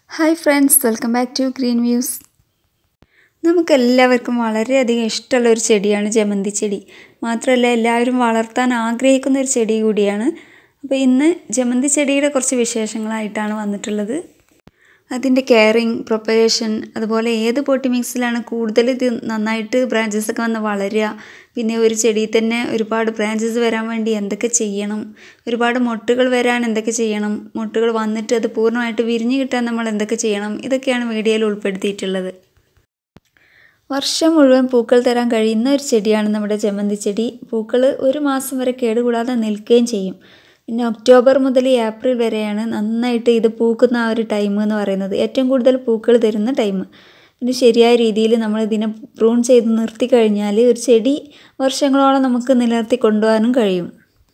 hi friends welcome back to green views നമുക്കെല്ലാവർക്കും വളരെയധികം ഇഷ്ടമുള്ള ഒരു ചെടിയാണ് ജമന്തി ചെടി മാത്രമല്ല എല്ലാവരും വളർത്താൻ ആഗ്രഹിക്കുന്ന ഒരു ചെടി കൂടിയാണ് അപ്പോൾ ഇന്ന് ജമന്തി ചെടിയുടെ കുറച്ച് വിശേഷങ്ങളായിട്ടാണ് വന്നിട്ടുള്ളത് അതിൻ്റെ കെയറിങ് പ്രൊപ്പറേഷൻ അതുപോലെ ഏത് പോട്ടി മിക്സിലാണ് കൂടുതൽ ഇത് നന്നായിട്ട് ബ്രാഞ്ചസ് ഒക്കെ വന്ന് വളരുക പിന്നെ ഒരു ചെടിയിൽ തന്നെ ഒരുപാട് ബ്രാഞ്ചസ് വരാൻ വേണ്ടി എന്തൊക്കെ ചെയ്യണം ഒരുപാട് മൊട്ടുകൾ വരാൻ എന്തൊക്കെ ചെയ്യണം മൊട്ടുകൾ വന്നിട്ട് അത് പൂർണ്ണമായിട്ട് വിരിഞ്ഞ് കിട്ടാൻ നമ്മൾ എന്തൊക്കെ ചെയ്യണം ഇതൊക്കെയാണ് വീഡിയോയിൽ ഉൾപ്പെടുത്തിയിട്ടുള്ളത് വർഷം മുഴുവൻ പൂക്കൾ തരാൻ കഴിയുന്ന ഒരു ചെടിയാണ് നമ്മുടെ ജമന്തി ചെടി പൂക്കൾ ഒരു മാസം വരെ കേടുകൂടാതെ നിൽക്കുകയും ചെയ്യും പിന്നെ ഒക്ടോബർ മുതൽ ഏപ്രിൽ വരെയാണ് നന്നായിട്ട് ഇത് പൂക്കുന്ന ആ ഒരു ടൈം എന്ന് പറയുന്നത് ഏറ്റവും കൂടുതൽ പൂക്കൾ തരുന്ന ടൈം പിന്നെ ശരിയായ രീതിയിൽ നമ്മൾ ഇതിനെ പ്രൂൺ ചെയ്ത് നിർത്തി കഴിഞ്ഞാൽ ഒരു ചെടി വർഷങ്ങളോളം നമുക്ക് നിലനിർത്തി കൊണ്ടുപോകാനും കഴിയും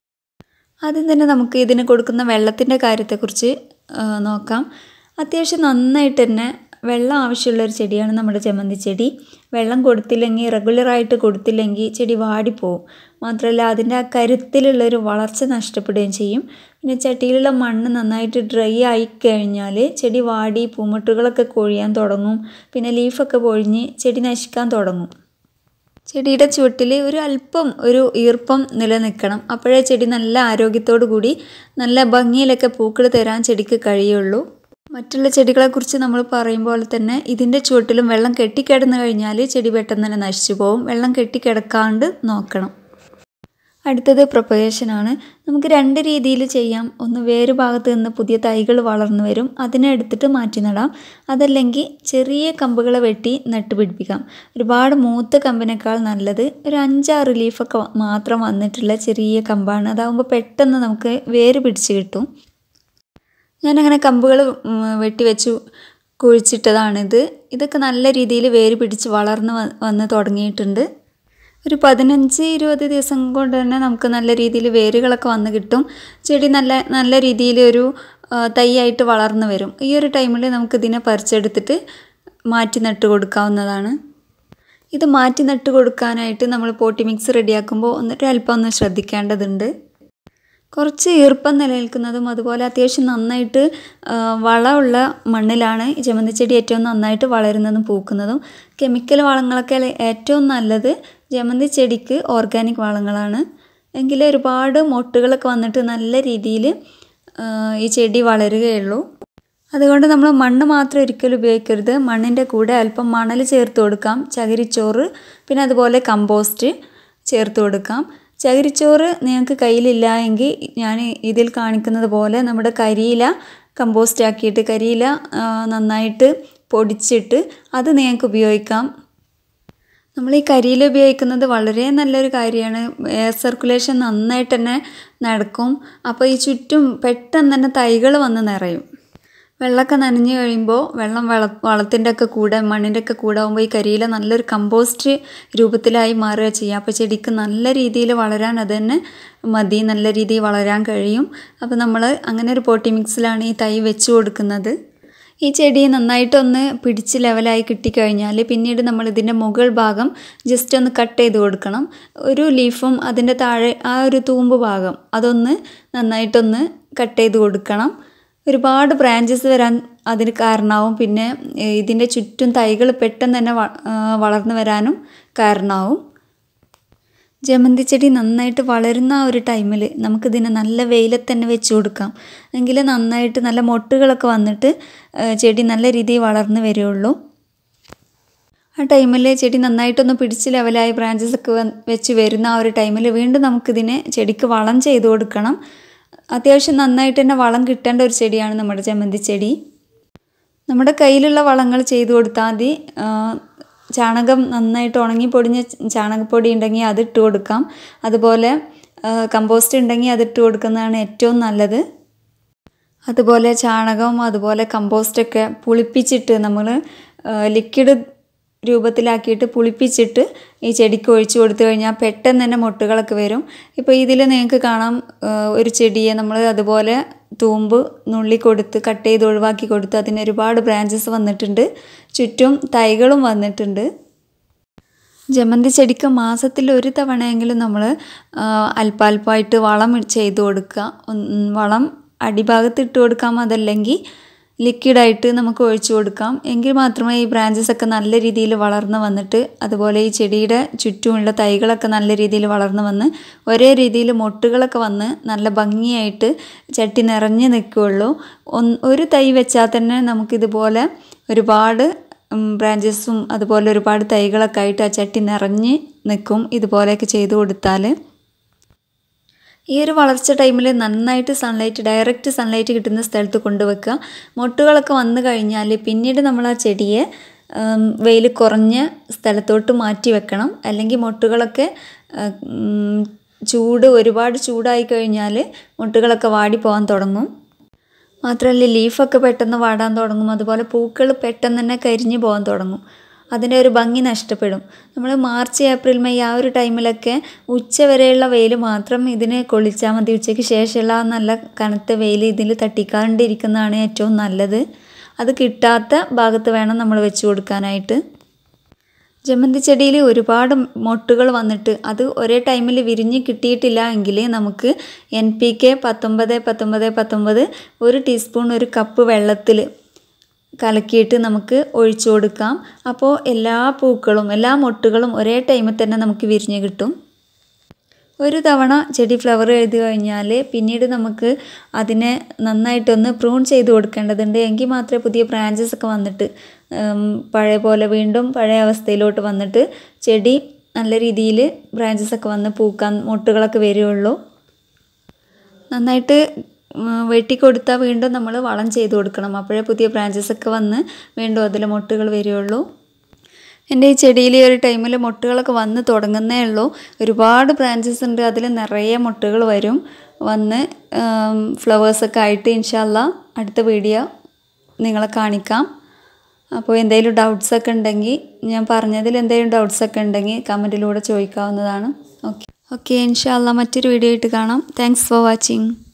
ആദ്യം തന്നെ നമുക്ക് ഇതിന് കൊടുക്കുന്ന വെള്ളത്തിൻ്റെ കാര്യത്തെക്കുറിച്ച് നോക്കാം അത്യാവശ്യം നന്നായിട്ട് തന്നെ വെള്ളം ആവശ്യമുള്ള ഒരു ചെടിയാണ് നമ്മുടെ ജമന്തി ചെടി വെള്ളം കൊടുത്തില്ലെങ്കിൽ റെഗുലറായിട്ട് കൊടുത്തില്ലെങ്കിൽ ചെടി വാടിപ്പോവും മാത്രമല്ല അതിൻ്റെ ആ കരുത്തിലുള്ളൊരു വളർച്ച നഷ്ടപ്പെടുകയും ചെയ്യും പിന്നെ ചട്ടിയിലുള്ള മണ്ണ് നന്നായിട്ട് ഡ്രൈ ആയി കഴിഞ്ഞാൽ ചെടി വാടി പൂമൊട്ടുകളൊക്കെ കൊഴിയാൻ തുടങ്ങും പിന്നെ ലീഫൊക്കെ പൊഴിഞ്ഞ് ചെടി നശിക്കാൻ തുടങ്ങും ചെടിയുടെ ചുവട്ടിൽ ഒരു അല്പം ഒരു ഈർപ്പം നിലനിൽക്കണം അപ്പോഴേ ചെടി നല്ല ആരോഗ്യത്തോടു കൂടി നല്ല ഭംഗിയിലൊക്കെ പൂക്കൾ തരാൻ ചെടിക്ക് കഴിയുള്ളൂ മറ്റുള്ള ചെടികളെക്കുറിച്ച് നമ്മൾ പറയുമ്പോൾ തന്നെ ഇതിൻ്റെ ചുവട്ടിലും വെള്ളം കെട്ടിക്കിടന്നു കഴിഞ്ഞാൽ ചെടി പെട്ടെന്ന് തന്നെ നശിച്ചു പോകും വെള്ളം കെട്ടിക്കിടക്കാണ്ട് നോക്കണം അടുത്തത് പ്രൊപ്പഗേഷനാണ് നമുക്ക് രണ്ട് രീതിയിൽ ചെയ്യാം ഒന്ന് വേര് ഭാഗത്ത് നിന്ന് പുതിയ തൈകൾ വളർന്നു വരും അതിനെ എടുത്തിട്ട് മാറ്റി നടാം അതല്ലെങ്കിൽ ചെറിയ കമ്പുകളെ വെട്ടി നട്ടുപിടിപ്പിക്കാം ഒരുപാട് മൂത്ത കമ്പിനേക്കാൾ നല്ലത് ഒരു അഞ്ചാറ് ലീഫൊക്കെ മാത്രം വന്നിട്ടുള്ള ചെറിയ കമ്പാണ് അതാകുമ്പോൾ പെട്ടെന്ന് നമുക്ക് വേര് പിടിച്ച് കിട്ടും ഞാനങ്ങനെ കമ്പുകൾ വെട്ടി വെച്ചു കുഴിച്ചിട്ടതാണിത് ഇതൊക്കെ നല്ല രീതിയിൽ വേര് പിടിച്ച് വളർന്ന് വന്ന് തുടങ്ങിയിട്ടുണ്ട് ഒരു പതിനഞ്ച് ഇരുപത് ദിവസം കൊണ്ട് തന്നെ നമുക്ക് നല്ല രീതിയിൽ വേരുകളൊക്കെ വന്ന് കിട്ടും ചെടി നല്ല നല്ല രീതിയിൽ ഒരു തൈയായിട്ട് വളർന്നു വരും ഈ ഒരു ടൈമിൽ നമുക്ക് ഇതിനെ പറിച്ചെടുത്തിട്ട് മാറ്റി നട്ട് കൊടുക്കാവുന്നതാണ് ഇത് മാറ്റി നട്ട് കൊടുക്കാനായിട്ട് നമ്മൾ പോട്ടി മിക്സ് റെഡിയാക്കുമ്പോൾ ഒന്നിട്ട് അല്പം ഒന്ന് ശ്രദ്ധിക്കേണ്ടതുണ്ട് കുറച്ച് ഈർപ്പം നിലനിൽക്കുന്നതും അതുപോലെ അത്യാവശ്യം നന്നായിട്ട് വളമുള്ള മണ്ണിലാണ് ഈ ജമന്തി ചെടി ഏറ്റവും നന്നായിട്ട് വളരുന്നതും പൂക്കുന്നതും കെമിക്കൽ വളങ്ങളൊക്കെ ഏറ്റവും നല്ലത് ജമന്തി ചെടിക്ക് ഓർഗാനിക് വളങ്ങളാണ് എങ്കിലേ ഒരുപാട് മൊട്ടുകളൊക്കെ വന്നിട്ട് നല്ല രീതിയിൽ ഈ ചെടി വളരുകയുള്ളൂ അതുകൊണ്ട് നമ്മൾ മണ്ണ് മാത്രം ഒരിക്കലും ഉപയോഗിക്കരുത് മണ്ണിൻ്റെ കൂടെ അല്പം മണൽ ചേർത്ത് കൊടുക്കാം ചകിരിച്ചോറ് പിന്നെ അതുപോലെ കമ്പോസ്റ്റ് ചേർത്ത് കൊടുക്കാം ചകിരിച്ചോറ് നിങ്ങൾക്ക് കയ്യിലില്ല എങ്കിൽ ഞാൻ ഇതിൽ കാണിക്കുന്നത് പോലെ നമ്മുടെ കരിയില കമ്പോസ്റ്റ് ആക്കിയിട്ട് കരിയില നന്നായിട്ട് പൊടിച്ചിട്ട് അത് നിങ്ങൾക്ക് ഉപയോഗിക്കാം നമ്മൾ ഈ കരിയില ഉപയോഗിക്കുന്നത് വളരെ നല്ലൊരു കാര്യമാണ് എയർ സർക്കുലേഷൻ നന്നായിട്ട് തന്നെ നടക്കും അപ്പോൾ ഈ ചുറ്റും പെട്ടെന്ന് തന്നെ തൈകൾ വന്ന് നിറയും വെള്ളമൊക്കെ നനഞ്ഞു കഴിയുമ്പോൾ വെള്ളം വള വളത്തിൻ്റെ ഒക്കെ കൂടെ മണ്ണിൻ്റെ ഒക്കെ കൂടെ ആകുമ്പോൾ ഈ കരിയില നല്ലൊരു കമ്പോസ്റ്റ് രൂപത്തിലായി മാറുക ചെയ്യുക അപ്പോൾ ചെടിക്ക് നല്ല രീതിയിൽ വളരാൻ അത് തന്നെ മതി നല്ല രീതിയിൽ വളരാൻ കഴിയും അപ്പോൾ നമ്മൾ അങ്ങനെ ഒരു പോട്ടി മിക്സിലാണ് ഈ തൈ വെച്ച് കൊടുക്കുന്നത് ഈ ചെടി നന്നായിട്ടൊന്ന് പിടിച്ച് ലെവലായി കിട്ടിക്കഴിഞ്ഞാൽ പിന്നീട് നമ്മൾ ഇതിൻ്റെ മുകൾ ഭാഗം ജസ്റ്റ് ഒന്ന് കട്ട് ചെയ്ത് കൊടുക്കണം ഒരു ലീഫും അതിൻ്റെ താഴെ ആ ഒരു തൂമ്പ് ഭാഗം അതൊന്ന് നന്നായിട്ടൊന്ന് കട്ട് ചെയ്ത് കൊടുക്കണം ഒരുപാട് ബ്രാഞ്ചസ് വരാൻ അതിന് കാരണമാവും പിന്നെ ഇതിൻ്റെ ചുറ്റും തൈകൾ പെട്ടെന്ന് തന്നെ വളർന്നു വരാനും കാരണമാവും ജമന്തി ചെടി നന്നായിട്ട് വളരുന്ന ആ ഒരു ടൈമിൽ നമുക്കിതിനെ നല്ല വെയിലത്ത് തന്നെ വെച്ച് കൊടുക്കാം എങ്കിൽ നന്നായിട്ട് നല്ല മൊട്ടുകളൊക്കെ വന്നിട്ട് ചെടി നല്ല രീതിയിൽ വളർന്നു വരികയുള്ളൂ ആ ടൈമിൽ ചെടി നന്നായിട്ടൊന്ന് പിടിച്ച് ലെവലായി ബ്രാഞ്ചസ് ഒക്കെ വെച്ച് വരുന്ന ആ ഒരു ടൈമിൽ വീണ്ടും നമുക്കിതിനെ ചെടിക്ക് വളം ചെയ്ത് കൊടുക്കണം അത്യാവശ്യം നന്നായിട്ട് തന്നെ വളം കിട്ടേണ്ട ഒരു ചെടിയാണ് നമ്മുടെ ജമന്തി ചെടി നമ്മുടെ കയ്യിലുള്ള വളങ്ങൾ ചെയ്തു കൊടുത്താൽ മതി ചാണകം നന്നായിട്ട് ഉണങ്ങി പൊടിഞ്ഞ ചാണകപ്പൊടി ഉണ്ടെങ്കിൽ അത് ഇട്ട് കൊടുക്കാം അതുപോലെ കമ്പോസ്റ്റ് ഉണ്ടെങ്കിൽ അത് ഇട്ട് കൊടുക്കുന്നതാണ് ഏറ്റവും നല്ലത് അതുപോലെ ചാണകം അതുപോലെ കമ്പോസ്റ്റൊക്കെ പുളിപ്പിച്ചിട്ട് നമ്മൾ ലിക്വിഡ് രൂപത്തിലാക്കിയിട്ട് പുളിപ്പിച്ചിട്ട് ഈ ചെടിക്ക് ഒഴിച്ചു കൊടുത്തു കഴിഞ്ഞാൽ പെട്ടെന്ന് തന്നെ മുട്ടുകളൊക്കെ വരും ഇപ്പോൾ ഇതിൽ നിങ്ങൾക്ക് കാണാം ഒരു ചെടിയെ നമ്മൾ അതുപോലെ തൂമ്പ് നുള്ളി കൊടുത്ത് കട്ട് ചെയ്ത് ഒഴിവാക്കി കൊടുത്ത് അതിന് ഒരുപാട് ബ്രാഞ്ചസ് വന്നിട്ടുണ്ട് ചുറ്റും തൈകളും വന്നിട്ടുണ്ട് ജമന്തി ചെടിക്ക് മാസത്തിൽ ഒരു തവണയെങ്കിലും നമ്മൾ അല്പാൽപ്പമായിട്ട് വളം ചെയ്ത് കൊടുക്കുക വളം അടിഭാഗത്ത് ഇട്ട് കൊടുക്കാം അതല്ലെങ്കിൽ ലിക്വിഡായിട്ട് നമുക്ക് ഒഴിച്ചു കൊടുക്കാം എങ്കിൽ മാത്രമേ ഈ ബ്രാഞ്ചസ് ഒക്കെ നല്ല രീതിയിൽ വളർന്ന് വന്നിട്ട് അതുപോലെ ഈ ചെടിയുടെ ചുറ്റുമുള്ള തൈകളൊക്കെ നല്ല രീതിയിൽ വളർന്ന് വന്ന് ഒരേ രീതിയിൽ മൊട്ടുകളൊക്കെ വന്ന് നല്ല ഭംഗിയായിട്ട് ചട്ടി നിറഞ്ഞ് നിൽക്കുകയുള്ളൂ ഒന്ന് ഒരു തൈ വെച്ചാൽ തന്നെ നമുക്കിതുപോലെ ഒരുപാട് ബ്രാഞ്ചസും അതുപോലെ ഒരുപാട് തൈകളൊക്കെ ആയിട്ട് ആ ചട്ടി നിറഞ്ഞ് നിൽക്കും ഇതുപോലെയൊക്കെ ചെയ്ത് കൊടുത്താൽ ഈ ഒരു വളർച്ച ടൈമിൽ നന്നായിട്ട് സൺലൈറ്റ് ഡയറക്റ്റ് സൺലൈറ്റ് കിട്ടുന്ന സ്ഥലത്ത് കൊണ്ടുവെക്കുക മൊട്ടുകളൊക്കെ വന്നു കഴിഞ്ഞാൽ പിന്നീട് നമ്മൾ ആ ചെടിയെ വെയിൽ കുറഞ്ഞ സ്ഥലത്തോട്ട് മാറ്റി വെക്കണം അല്ലെങ്കിൽ മൊട്ടുകളൊക്കെ ചൂട് ഒരുപാട് ചൂടായി കഴിഞ്ഞാൽ മൊട്ടുകളൊക്കെ വാടി പോകാൻ തുടങ്ങും മാത്രമല്ല ലീഫൊക്കെ പെട്ടെന്ന് വാടാൻ തുടങ്ങും അതുപോലെ പൂക്കൾ പെട്ടെന്ന് തന്നെ കരിഞ്ഞു പോകാൻ തുടങ്ങും അതിൻ്റെ ഒരു ഭംഗി നഷ്ടപ്പെടും നമ്മൾ മാർച്ച് ഏപ്രിൽ മെയ് ആ ഒരു ടൈമിലൊക്കെ ഉച്ച വരെയുള്ള വെയിൽ മാത്രം ഇതിന് കൊള്ളിച്ചാൽ മതി ഉച്ചയ്ക്ക് ശേഷമുള്ള ആ നല്ല കനത്ത വെയിൽ ഇതിൽ തട്ടിക്കാണ്ടിരിക്കുന്നതാണ് ഏറ്റവും നല്ലത് അത് കിട്ടാത്ത ഭാഗത്ത് വേണം നമ്മൾ വെച്ച് കൊടുക്കാനായിട്ട് ജമന്തി ചെടിയിൽ ഒരുപാട് മൊട്ടുകൾ വന്നിട്ട് അത് ഒരേ ടൈമിൽ വിരിഞ്ഞ് കിട്ടിയിട്ടില്ല എങ്കിൽ നമുക്ക് എൻ പി കെ പത്തൊമ്പത് പത്തൊമ്പത് പത്തൊമ്പത് ഒരു ടീസ്പൂൺ ഒരു കപ്പ് വെള്ളത്തിൽ കലക്കിയിട്ട് നമുക്ക് ഒഴിച്ചു കൊടുക്കാം അപ്പോൾ എല്ലാ പൂക്കളും എല്ലാ മൊട്ടുകളും ഒരേ ടൈമിൽ തന്നെ നമുക്ക് വിരിഞ്ഞ് കിട്ടും ഒരു തവണ ചെടി ഫ്ലവർ എഴുതി കഴിഞ്ഞാൽ പിന്നീട് നമുക്ക് അതിനെ നന്നായിട്ടൊന്ന് പ്രൂൺ ചെയ്ത് കൊടുക്കേണ്ടതുണ്ട് എങ്കിൽ മാത്രമേ പുതിയ ബ്രാഞ്ചസ് ഒക്കെ വന്നിട്ട് പഴയ പോലെ വീണ്ടും പഴയ അവസ്ഥയിലോട്ട് വന്നിട്ട് ചെടി നല്ല രീതിയിൽ ബ്രാഞ്ചസ് ഒക്കെ വന്ന് പൂക്കാൻ മൊട്ടുകളൊക്കെ വരികയുള്ളൂ നന്നായിട്ട് വെട്ടിക്കൊടുത്താൽ വീണ്ടും നമ്മൾ വളം ചെയ്ത് കൊടുക്കണം അപ്പോഴേ പുതിയ ബ്രാഞ്ചസ് ഒക്കെ വന്ന് വീണ്ടും അതിൽ മൊട്ടുകൾ വരികയുള്ളൂ എൻ്റെ ഈ ചെടിയിൽ ഈ ഒരു ടൈമിൽ മുട്ടുകളൊക്കെ വന്ന് തുടങ്ങുന്നേ ഉള്ളൂ ഒരുപാട് ബ്രാഞ്ചസ് ഉണ്ട് അതിൽ നിറയെ മുട്ടുകൾ വരും വന്ന് ഫ്ലവേഴ്സൊക്കെ ആയിട്ട് ഇൻഷാല്ല അടുത്ത വീഡിയോ നിങ്ങളെ കാണിക്കാം അപ്പോൾ എന്തെങ്കിലും ഡൗട്ട്സ് ഒക്കെ ഉണ്ടെങ്കിൽ ഞാൻ പറഞ്ഞതിൽ എന്തെങ്കിലും ഡൗട്ട്സ് ഒക്കെ ഉണ്ടെങ്കിൽ കമൻറ്റിലൂടെ ചോദിക്കാവുന്നതാണ് ഓക്കെ ഓക്കെ ഇൻഷാല്ല മറ്റൊരു വീഡിയോ ആയിട്ട് കാണാം താങ്ക്സ് ഫോർ വാച്ചിങ്